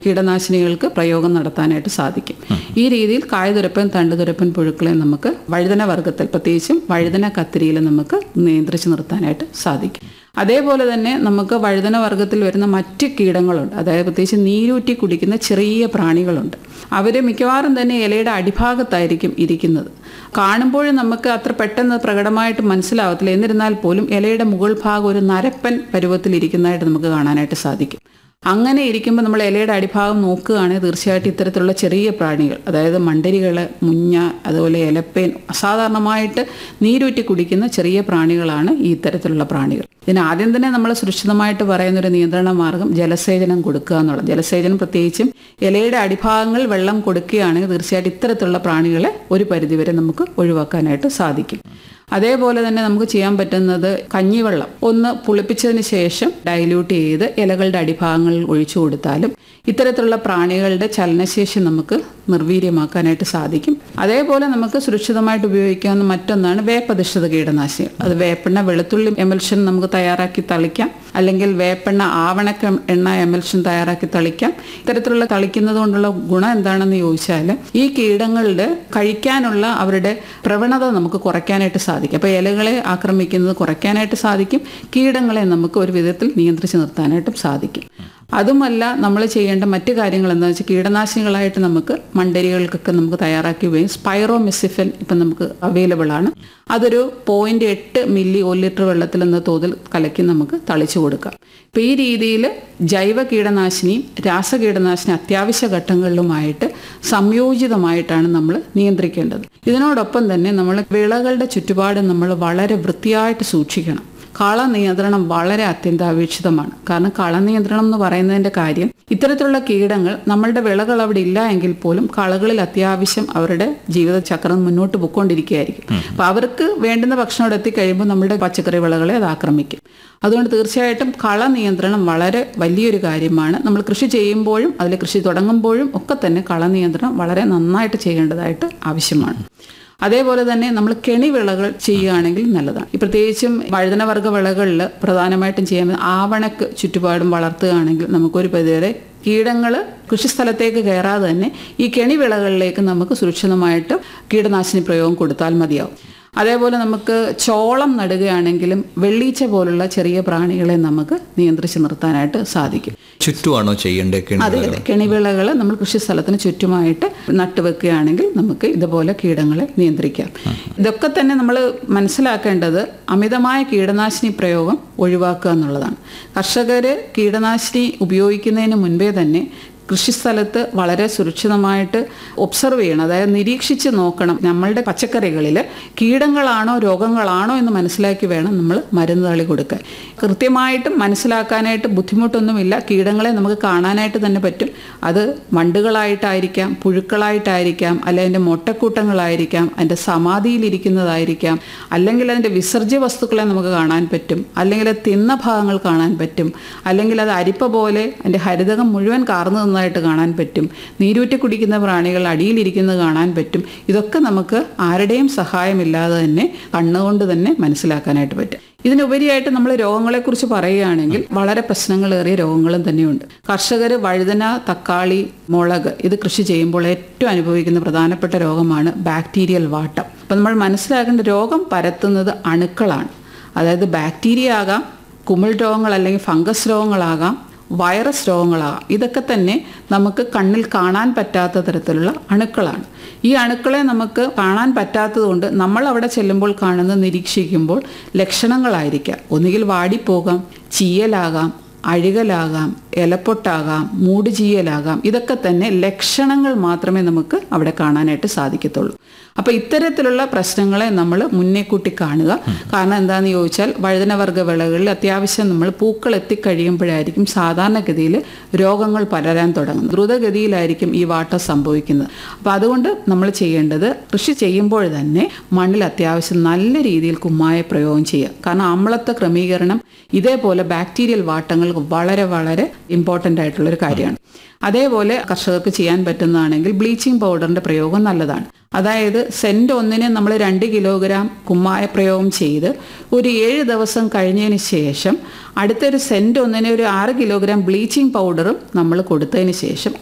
കീടനാശിനികൾക്ക് പ്രയോഗം നടത്താനായിട്ട് സാധിക്കും ഈ രീതിയിൽ കായതുരപ്പൻ തണ്ടുതുരപ്പൻ പുഴുക്കളെ നമുക്ക് വഴുതന വർഗ്ഗത്തിൽ പ്രത്യേകിച്ചും വഴുതന കത്തിരിയിൽ നമുക്ക് നിയന്ത്രിച്ച് നിർത്താനായിട്ട് സാധിക്കും അതേപോലെ തന്നെ നമുക്ക് വഴുതന വർഗ്ഗത്തിൽ വരുന്ന മറ്റ് കീടങ്ങളുണ്ട് അതായത് പ്രത്യേകിച്ച് നീരൂറ്റി കുടിക്കുന്ന ചെറിയ പ്രാണികളുണ്ട് അവർ മിക്കവാറും തന്നെ ഇലയുടെ അടിഭാഗത്തായിരിക്കും ഇരിക്കുന്നത് കാണുമ്പോഴും നമുക്ക് അത്ര പെട്ടെന്ന് പ്രകടമായിട്ട് മനസ്സിലാവത്തില്ല എന്നിരുന്നാൽ പോലും ഇലയുടെ മുകൾ ഭാഗം ഒരു നരപ്പൻ പരുവത്തിൽ ഇരിക്കുന്നതായിട്ട് നമുക്ക് കാണാനായിട്ട് സാധിക്കും അങ്ങനെ ഇരിക്കുമ്പോൾ നമ്മൾ ഇലയുടെ അടിഭാഗം നോക്കുകയാണെങ്കിൽ തീർച്ചയായിട്ടും ഇത്തരത്തിലുള്ള ചെറിയ പ്രാണികൾ അതായത് മണ്ടരികൾ മുഞ്ഞ അതുപോലെ ഇലപ്പേൻ അസാധാരണമായിട്ട് നീരൂറ്റി കുടിക്കുന്ന ചെറിയ പ്രാണികളാണ് ഈ ഇത്തരത്തിലുള്ള പ്രാണികൾ ഇതിന് ആദ്യം തന്നെ നമ്മൾ സുരക്ഷിതമായിട്ട് പറയുന്ന ഒരു നിയന്ത്രണ മാർഗം ജലസേചനം കൊടുക്കുക എന്നുള്ളത് ജലസേചനം പ്രത്യേകിച്ചും ഇലയുടെ അടിഭാഗങ്ങൾ വെള്ളം കൊടുക്കുകയാണെങ്കിൽ തീർച്ചയായിട്ടും ഇത്തരത്തിലുള്ള പ്രാണികളെ ഒരു പരിധിവരെ നമുക്ക് ഒഴിവാക്കാനായിട്ട് സാധിക്കും അതേപോലെ തന്നെ നമുക്ക് ചെയ്യാൻ പറ്റുന്നത് കഞ്ഞിവെള്ളം ഒന്ന് പുളിപ്പിച്ചതിന് ശേഷം ഡൈല്യൂട്ട് ചെയ്ത് ഇലകളുടെ അടിഭാഗങ്ങളിൽ ഒഴിച്ചു കൊടുത്താലും ഇത്തരത്തിലുള്ള പ്രാണികളുടെ ചലനശേഷി നമുക്ക് നിർവീര്യമാക്കാനായിട്ട് സാധിക്കും അതേപോലെ നമുക്ക് സുരക്ഷിതമായിട്ട് ഉപയോഗിക്കാവുന്ന മറ്റൊന്നാണ് വേപ്പധിഷ്ഠിത കീടനാശിനികൾ അത് വേപ്പെണ്ണ വെളുത്തുള്ളി എമൽഷൻ നമുക്ക് തയ്യാറാക്കി തളിക്കാം അല്ലെങ്കിൽ വേപ്പെണ്ണ ആവണക്ക എണ്ണ എമൽഷൻ തയ്യാറാക്കി തളിക്കാം ഇത്തരത്തിലുള്ള തളിക്കുന്നത് കൊണ്ടുള്ള ഗുണം എന്താണെന്ന് ചോദിച്ചാൽ ഈ കീടങ്ങളുടെ കഴിക്കാനുള്ള അവരുടെ പ്രവണത നമുക്ക് കുറയ്ക്കാനായിട്ട് സാധിക്കും അപ്പോൾ ഇലകളെ ആക്രമിക്കുന്നത് കുറയ്ക്കാനായിട്ട് സാധിക്കും കീടങ്ങളെ നമുക്ക് ഒരു വിധത്തിൽ നിയന്ത്രിച്ച് നിർത്താനായിട്ടും സാധിക്കും അതുമല്ല നമ്മൾ ചെയ്യേണ്ട മറ്റു കാര്യങ്ങൾ എന്താണെന്ന് വെച്ചാൽ കീടനാശിനികളായിട്ട് നമുക്ക് മണ്ടരികൾക്കൊക്കെ നമുക്ക് തയ്യാറാക്കി ഉപയോഗിക്കും സ്പൈറോമെസിഫൻ ഇപ്പം നമുക്ക് അവൈലബിൾ ആണ് അതൊരു പോയിന്റ് എട്ട് മില്ലി ഒരു ലിറ്റർ വെള്ളത്തിൽ എന്ന തോതിൽ കലക്കി നമുക്ക് തളിച്ചു കൊടുക്കാം അപ്പോൾ ഈ രീതിയിൽ ജൈവ കീടനാശിനിയും രാസകീടനാശിനി അത്യാവശ്യ ഘട്ടങ്ങളിലുമായിട്ട് സംയോജിതമായിട്ടാണ് നമ്മൾ നിയന്ത്രിക്കേണ്ടത് ഇതിനോടൊപ്പം തന്നെ നമ്മൾ വിളകളുടെ ചുറ്റുപാട് നമ്മൾ വളരെ വൃത്തിയായിട്ട് സൂക്ഷിക്കണം കള നിയന്ത്രണം വളരെ അത്യന്താപേക്ഷിതമാണ് കാരണം കള നിയന്ത്രണം എന്ന് പറയുന്നതിന്റെ കാര്യം ഇത്തരത്തിലുള്ള കീടങ്ങൾ നമ്മളുടെ വിളകൾ അവിടെ ഇല്ല എങ്കിൽ പോലും കളകളിൽ അത്യാവശ്യം അവരുടെ ജീവിതചക്രം മുന്നോട്ട് പോയിക്കൊണ്ടിരിക്കുകയായിരിക്കും അപ്പൊ അവർക്ക് വേണ്ടുന്ന ഭക്ഷണം അവിടെ എത്തിക്കഴിയുമ്പോൾ നമ്മുടെ പച്ചക്കറി വിളകളെ അത് ആക്രമിക്കും അതുകൊണ്ട് തീർച്ചയായിട്ടും കള നിയന്ത്രണം വളരെ വലിയൊരു കാര്യമാണ് നമ്മൾ കൃഷി ചെയ്യുമ്പോഴും അതിൽ കൃഷി തുടങ്ങുമ്പോഴും ഒക്കെ തന്നെ കള നിയന്ത്രണം വളരെ നന്നായിട്ട് ചെയ്യേണ്ടതായിട്ട് ആവശ്യമാണ് അതേപോലെ തന്നെ നമ്മൾ കെണി വിളകൾ ചെയ്യുകയാണെങ്കിൽ നല്ലതാണ് ഈ പ്രത്യേകിച്ചും വഴുതനവർഗ വിളകളിൽ പ്രധാനമായിട്ടും ചെയ്യാൻ ആവണക്ക് ചുറ്റുപാടും വളർത്തുകയാണെങ്കിൽ നമുക്കൊരു പരിധിവരെ കീടങ്ങൾ കൃഷിസ്ഥലത്തേക്ക് കയറാതെ തന്നെ ഈ കെണി വിളകളിലേക്ക് നമുക്ക് സുരക്ഷിതമായിട്ട് കീടനാശിനി പ്രയോഗം കൊടുത്താൽ മതിയാവും അതേപോലെ നമുക്ക് ചോളം നടുകയാണെങ്കിലും വെള്ളീച്ച പോലുള്ള ചെറിയ പ്രാണികളെ നമുക്ക് നിയന്ത്രിച്ച് നിർത്താനായിട്ട് സാധിക്കും ചുറ്റുമാണോ ചെയ്യേണ്ടത് അതെ അതെ കെണിവിളകൾ നമ്മൾ കൃഷിസ്ഥലത്തിന് ചുറ്റുമായിട്ട് നട്ടുവെക്കുകയാണെങ്കിൽ നമുക്ക് ഇതുപോലെ കീടങ്ങളെ നിയന്ത്രിക്കാം ഇതൊക്കെ തന്നെ നമ്മൾ മനസ്സിലാക്കേണ്ടത് അമിതമായ കീടനാശിനി പ്രയോഗം ഒഴിവാക്കുക എന്നുള്ളതാണ് കർഷകർ കീടനാശിനി ഉപയോഗിക്കുന്നതിന് മുൻപേ തന്നെ കൃഷിസ്ഥലത്ത് വളരെ സുരക്ഷിതമായിട്ട് ഒബ്സർവ് ചെയ്യണം അതായത് നിരീക്ഷിച്ച് നോക്കണം നമ്മളുടെ പച്ചക്കറികളിൽ കീടങ്ങളാണോ രോഗങ്ങളാണോ എന്ന് മനസ്സിലാക്കി വേണം നമ്മൾ മരുന്ന് തളി കൊടുക്കാൻ കൃത്യമായിട്ടും മനസ്സിലാക്കാനായിട്ട് ബുദ്ധിമുട്ടൊന്നുമില്ല കീടങ്ങളെ നമുക്ക് കാണാനായിട്ട് തന്നെ പറ്റും അത് വണ്ടുകളായിട്ടായിരിക്കാം പുഴുക്കളായിട്ടായിരിക്കാം അല്ലെങ്കിൽ അതിൻ്റെ മൊട്ടക്കൂട്ടങ്ങളായിരിക്കാം അതിൻ്റെ സമാധിയിലിരിക്കുന്നതായിരിക്കാം അല്ലെങ്കിൽ അതിൻ്റെ വിസർജ്യ വസ്തുക്കളെ നമുക്ക് കാണാൻ പറ്റും അല്ലെങ്കിൽ അത് തിന്ന ഭാഗങ്ങൾ കാണാൻ പറ്റും അല്ലെങ്കിൽ അത് അരിപ്പ പോലെ അതിൻ്റെ ഹരിതകം മുഴുവൻ കാർന്നു നിന്നതായിട്ട് കാണാൻ പറ്റും നീരൂറ്റി കുടിക്കുന്ന പ്രാണികൾ അടിയിലിരിക്കുന്നത് കാണാൻ പറ്റും ഇതൊക്കെ നമുക്ക് ആരുടെയും സഹായമില്ലാതെ തന്നെ കണ്ണുകൊണ്ട് തന്നെ മനസ്സിലാക്കാനായിട്ട് പറ്റും ഇതിനുപരിയായിട്ട് നമ്മൾ രോഗങ്ങളെക്കുറിച്ച് പറയുകയാണെങ്കിൽ വളരെ പ്രശ്നങ്ങളേറിയ രോഗങ്ങളും തന്നെയുണ്ട് കർഷകർ വഴുതന തക്കാളി മുളക് ഇത് കൃഷി ചെയ്യുമ്പോൾ ഏറ്റവും അനുഭവിക്കുന്ന പ്രധാനപ്പെട്ട രോഗമാണ് ബാക്ടീരിയൽ വാട്ടം അപ്പം നമ്മൾ മനസ്സിലാക്കേണ്ട രോഗം പരത്തുന്നത് അണുക്കളാണ് അതായത് ബാക്ടീരിയ ആകാം കുമിൾ രോഗങ്ങൾ അല്ലെങ്കിൽ ഫംഗസ് രോഗങ്ങളാകാം വൈറസ് രോഗങ്ങളാകാം ഇതൊക്കെ തന്നെ നമുക്ക് കണ്ണിൽ കാണാൻ പറ്റാത്ത തരത്തിലുള്ള അണുക്കളാണ് ഈ അണുക്കളെ നമുക്ക് കാണാൻ പറ്റാത്തതുകൊണ്ട് നമ്മൾ അവിടെ ചെല്ലുമ്പോൾ കാണുന്ന നിരീക്ഷിക്കുമ്പോൾ ലക്ഷണങ്ങളായിരിക്കാം ഒന്നുകിൽ വാടിപ്പോകാം ചീയലാകാം അഴുകലാകാം ഇലപ്പൊട്ടാകാം മൂടുചീയലാകാം ഇതൊക്കെ തന്നെ ലക്ഷണങ്ങൾ മാത്രമേ നമുക്ക് അവിടെ കാണാനായിട്ട് സാധിക്കത്തുള്ളൂ അപ്പോൾ ഇത്തരത്തിലുള്ള പ്രശ്നങ്ങളെ നമ്മൾ മുന്നേ കൂട്ടി കാണുക കാരണം എന്താണെന്ന് ചോദിച്ചാൽ വഴുതനവർഗ വിളകളിൽ അത്യാവശ്യം നമ്മൾ പൂക്കൾ എത്തിക്കഴിയുമ്പോഴായിരിക്കും സാധാരണഗതിയിൽ രോഗങ്ങൾ പരരാൻ തുടങ്ങുന്നത് ദ്രുതഗതിയിലായിരിക്കും ഈ വാട്ട സംഭവിക്കുന്നത് അപ്പോൾ അതുകൊണ്ട് നമ്മൾ ചെയ്യേണ്ടത് കൃഷി ചെയ്യുമ്പോൾ തന്നെ മണ്ണിൽ അത്യാവശ്യം നല്ല രീതിയിൽ കുമ്മായ പ്രയോഗം ചെയ്യുക കാരണം അമ്ലത്വ ക്രമീകരണം ഇതേപോലെ ബാക്ടീരിയൽ വാട്ടങ്ങൾക്ക് വളരെ വളരെ ഇമ്പോർട്ടൻ്റ് ആയിട്ടുള്ളൊരു കാര്യമാണ് അതേപോലെ കർഷകർക്ക് ചെയ്യാൻ പറ്റുന്നതാണെങ്കിൽ ബ്ലീച്ചിങ് പൗഡറിന്റെ പ്രയോഗം നല്ലതാണ് അതായത് സെന്റ് ഒന്നിന് നമ്മൾ രണ്ട് കിലോഗ്രാം കുമ്മായ പ്രയോഗം ചെയ്ത് ഒരു ഏഴ് ദിവസം കഴിഞ്ഞതിന് ശേഷം അടുത്തൊരു സെന്റ് ഒന്നിന് ഒരു ആറ് കിലോഗ്രാം ബ്ലീച്ചിങ് പൗഡറും നമ്മൾ കൊടുത്തതിന് ശേഷം